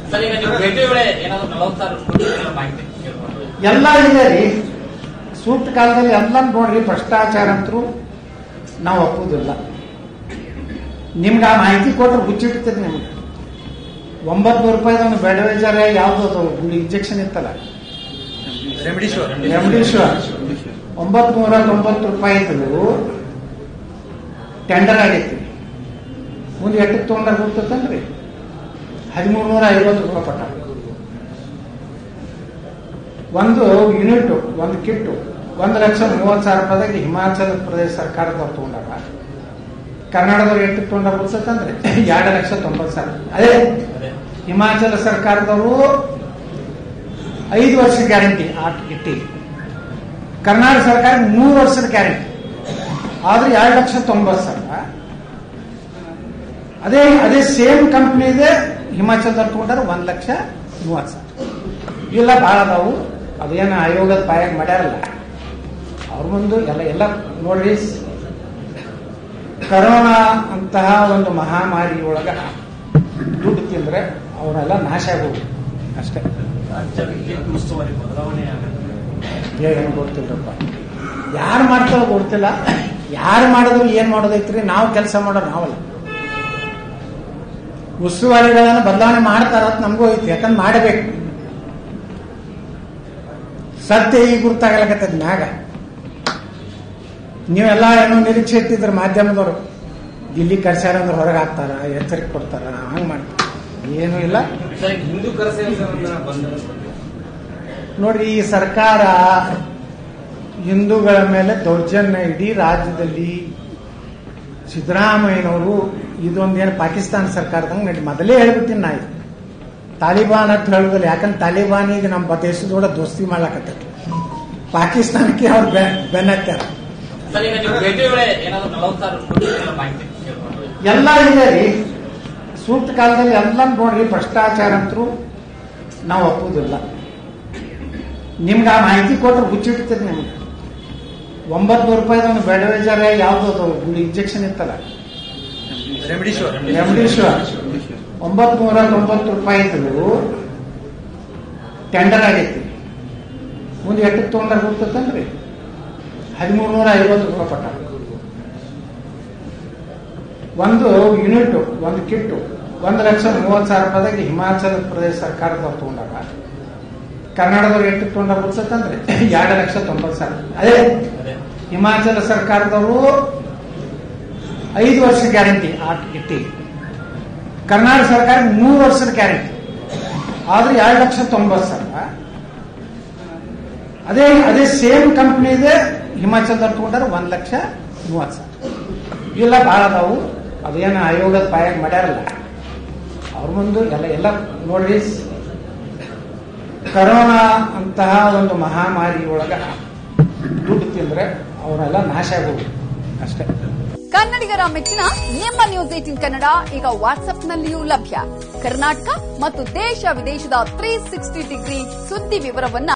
sir ಈಗ ನೀವು ಭೇಟಿ ವೇಳೆ ಏನಾದ್ರು ನಲವತ್ತು ಸಾವಿರ ಕೊಟ್ಟಿದ್ದೀರಾ ಮಾಹಿತಿ ಕೇಳ್ಕೊಂಡು ಎಲ್ಲ ಇದೆ ರೀ ಸೂಕ್ತ ಕಾಲದಲ್ಲಿ ಎಲ್ಲ ನೋಡ್ರಿ ಭ್ರಷ್ಟಾಚಾರ ಅಂತರೂ ನಾವು ಒಪ್ಪುವುದಿಲ್ಲ ನಿಮ್ಗೆ ಆ ಮಾಹಿತಿ ಕೊಟ್ರೆ ಹುಚ್ಚಿಡ್ತದೆ ನಿಮ್ಗೆ ಒಂಬತ್ತು ನೂರು ರೂಪಾಯಿದೊಂದು ಬೆಡವೇಜಾರ ಯಾವ್ದು ಇಂಜೆಕ್ಷನ್ ಇತ್ತಲ್ಲ ರೆಮಿಡಿಶ್ವರ್ ಒಂಬತ್ತು ನೂರ ತೊಂಬತ್ತು ರೂಪಾಯಿದು ಟೆಂಡರ್ ಆಗೈತಿ ಮುಂದೆ ಎಟ್ಟಕ್ಕೆ ತೊಗೊಂಡಾರ ಗೊತ್ತಂದ್ರಿ ಹದಿಮೂರು ನೂರ ಐವತ್ತು ರೂಪಾಯಿ ಪಟ್ಟ ಒಂದು ಯೂನಿಟ್ ಒಂದು ಕಿಟ್ಟು ಒಂದು ಲಕ್ಷ ಮೂವತ್ತು ಸಾವಿರ ರೂಪಾಯಿದಾಗ ಹಿಮಾಚಲ ಪ್ರದೇಶ ಸರ್ಕಾರದವ್ರು ತಗೊಂಡಾರ ಕರ್ನಾಟಕದವ್ರು ಎಷ್ಟು ತಗೊಂಡಾರ ಗೊತ್ತಂದ್ರೆ ಎರಡು ಲಕ್ಷ ತೊಂಬತ್ತು ಸಾವಿರ ಅದೇ ಅದೇ ಹಿಮಾಚಲ ಸರ್ಕಾರದವರು ಐದು ವರ್ಷ ಗ್ಯಾರಂಟಿ ಆ ಕಿಟ್ಟಿಗೆ ಕರ್ನಾಟಕ ಸರ್ಕಾರ ಮೂರು ವರ್ಷದ ಗ್ಯಾರಂಟಿ ಆದ್ರೆ ಎರಡು ಲಕ್ಷ ತೊಂಬತ್ತು ಸಾವಿರ ಅದೇ ಅದೇ ಸೇಮ್ ಕಂಪ್ನಿ ಇದೆ ಹಿಮಾಚಲದವ್ರು ತಗೊಂಡಾರ ಒಂದ್ ಲಕ್ಷ ಮೂವತ್ತು ಸಾವಿರ ಇವೆಲ್ಲ ಭಾಳ ಅದಾವು ಅದೇನು ಆಯೋಗದ ಪಾಯಾಗ ಮಾಡ್ಯಾರಲ್ಲ ಅವ್ರ ಮುಂದೆ ಎಲ್ಲ ಎಲ್ಲ ನೋಡ್ರಿ ಕರೋನಾ ಅಂತಹ ಒಂದು ಮಹಾಮಾರಿ ಒಳಗ ದುಡ್ಡು ತಿಂದ್ರೆ ಅವರೆಲ್ಲ ನಾಶ ಆಗೋದು ಅಷ್ಟೇ ರಾಜ್ಯ ವಿದ್ಯುತ್ ಉಸ್ತುವಾರಿ ಬದಲಾವಣೆ ಆಗುತ್ತೆ ಏನು ಗೊತ್ತಿಲ್ಲಪ್ಪ ಯಾರು ಮಾಡ್ತಾರೋ ಗೊತ್ತಿಲ್ಲ ಯಾರು ಮಾಡಿದ್ರು ಏನ್ ಮಾಡೋದೈತ್ರಿ ನಾವು ಕೆಲಸ ಮಾಡೋರು ನಾವಲ್ಲ ಉಸ್ತುವಾರಿಗಳನ್ನ ಬದಲಾವಣೆ ಮಾಡ್ತಾರ ಅಂತ ನಮಗೂ ಐತಿ ಯಾಕಂದ್ರೆ ಮಾಡಬೇಕು ಸತ್ಯ ಈಗ ಗುರ್ತಾಗಲಕತ್ತದ ಮ್ಯಾಗ ನೀವೆಲ್ಲ ಏನೋ ನಿರೀಕ್ಷೆ ಇಟ್ಟಿದ್ರ ಮಾಧ್ಯಮದವರು ದಿಲ್ಲಿ ಕರ್ಸ್ಯಾರ ಅಂದ್ರೆ ಹೊರಗೆ ಹಾಕ್ತಾರ ಎಚ್ಚರಿಕೆ ಕೊಡ್ತಾರ ಹಂಗ್ ಮಾಡ್ತಾರ ಏನೂ ಇಲ್ಲ ಸರ್ ಈಗ ಹಿಂದೂ ಕರಸೇವಕರನ್ನ ಬಂಧನ ನೋಡ್ರಿ ಈ ಸರ್ಕಾರ ಹಿಂದೂಗಳ ಮೇಲೆ ದೌರ್ಜನ್ಯ ಇಡೀ ರಾಜ್ಯದಲ್ಲಿ ಸಿದ್ದರಾಮಯ್ಯನವರು ಇದೊಂದೇನು ಪಾಕಿಸ್ತಾನ ಸರ್ಕಾರದಂಗೆ ನಡಿ ಮೊದಲೇ ಹೇಳ್ಬಿಟ್ಟಿನಿ ನಾ ಇದು ತಾಲಿಬಾನ್ ಅಂತ ಹೇಳುದಿಲ್ಲ ಯಾಕಂದ್ರೆ ತಾಲಿಬಾನಿಗೆ ನಮ್ಮ ದೇಶದೊಳ ದೋಸ್ತಿ ಮಾಡ್ಲಾಕತ್ತೈತಿ ಪಾಕಿಸ್ತಾನಕ್ಕೆ ಅವ್ರು ಬೆನ್ನತ್ತಾರ ಸರ್ ಈಗ ನೀವು ಭೇಟಿ ವೇಳೆ ಏನಾದ್ರು ನಲವತ್ತು ಸಾವಿರ ಕೊಟ್ಟಿದ್ದೀರಾ ಮಾಹಿತಿ ಕೇಳ್ಕೊಂಡು ಎಲ್ಲ ಇದೆ ರೀ ಸೂಕ್ತ ಕಾಲದಲ್ಲಿ ಎಲ್ಲ ನೋಡ್ರಿ ಭ್ರಷ್ಟಾಚಾರ ಅಂತರೂ ನಾವು ಒಪ್ಪುವುದಿಲ್ಲ ನಿಮ್ಗೆ ಆ ಮಾಹಿತಿ ಕೊಟ್ರೆ ಹುಚ್ಚಿಡ್ತದೆ ನಿಮ್ಗೆ ಒಂಬತ್ತು ನೂರು ರೂಪಾಯಿದೊಂದು ಬೆಡವೇಜಾರ ಯಾವ್ದು ಇಂಜೆಕ್ಷನ್ ಇತ್ತಲ್ಲ ರೆಮಿಡಿಶ್ವರ್ ಒಂಬತ್ತು ನೂರ ತೊಂಬತ್ತು ರೂಪಾಯಿದು ಟೆಂಡರ್ ಆಗೈತಿ ಮುಂದೆ ಎಟ್ಟಕ್ಕೆ ತೊಗೊಂಡಾರ ಗೊತ್ತಂದ್ರಿ ಹದಿಮೂರು ನೂರ ಐವತ್ತು ರೂಪಾಯಿ ಪಟ್ಟ ಒಂದು ಯೂನಿಟ್ ಒಂದು ಕಿಟ್ಟು ಒಂದು ಲಕ್ಷ ಮೂವತ್ತು ಸಾವಿರ ರೂಪಾಯಿದಾಗ ಹಿಮಾಚಲ ಪ್ರದೇಶ ಸರ್ಕಾರದವ್ರು ತಗೊಂಡಾರ ಕರ್ನಾಟಕದವ್ರು ಎಷ್ಟು ತಗೊಂಡಾರ ಗೊತ್ತಂದ್ರೆ ಎರಡು ಲಕ್ಷ ತೊಂಬತ್ತು ಸಾವಿರ ಅದೇ ಅದೇ ಹಿಮಾಚಲ ಸರ್ಕಾರದವರು ಐದು ವರ್ಷ ಗ್ಯಾರಂಟಿ ಆ ಕಿಟ್ಟಿಗೆ ಕರ್ನಾಟಕ ಸರ್ಕಾರ ಮೂರು ವರ್ಷದ ಗ್ಯಾರಂಟಿ ಆದ್ರೆ ಎರಡು ಲಕ್ಷ ತೊಂಬತ್ತು ಸಾವಿರ ಅದೇ ಅದೇ ಸೇಮ್ ಕಂಪ್ನಿ ಇದೆ ಹಿಮಾಚಲದವ್ರು ತಗೊಂಡಾರ ಒಂದ್ ಲಕ್ಷ ಮೂವತ್ತು ಸಾವಿರ ಇವೆಲ್ಲ ಭಾಳ ಅದಾವು ಅದೇನು ಆಯೋಗದ ಪಾಯಾಗ ಮಾಡ್ಯಾರಲ್ಲ ಅವ್ರ ಮುಂದೆ ಎಲ್ಲ ಎಲ್ಲ ನೋಡ್ರಿ ಕರೋನಾ ಅಂತಹ ಒಂದು ಮಹಾಮಾರಿ ಒಳಗ ದುಡ್ಡು ತಿಂದ್ರೆ ಅವರೆಲ್ಲ ನಾಶ ಆಗೋದು ಅಷ್ಟೇ ಕನ್ನಡಿಗರ ಮೆಚ್ಚಿನ ನಿಮ್ಮ ನ್ಯೂಸ್ ಏಟಿನ್ ಕನ್ನಡ ಈಗ ವಾಟ್ಸ್ಆಪ್ನಲ್ಲಿಯೂ ಲಭ್ಯ ಕರ್ನಾಟಕ ಮತ್ತು ದೇಶ ವಿದೇಶದ ತ್ರೀ ಸಿಕ್ಸ್ಟಿ ಡಿಗ್ರಿ ಸುದ್ದಿ ವಿವರವನ್ನ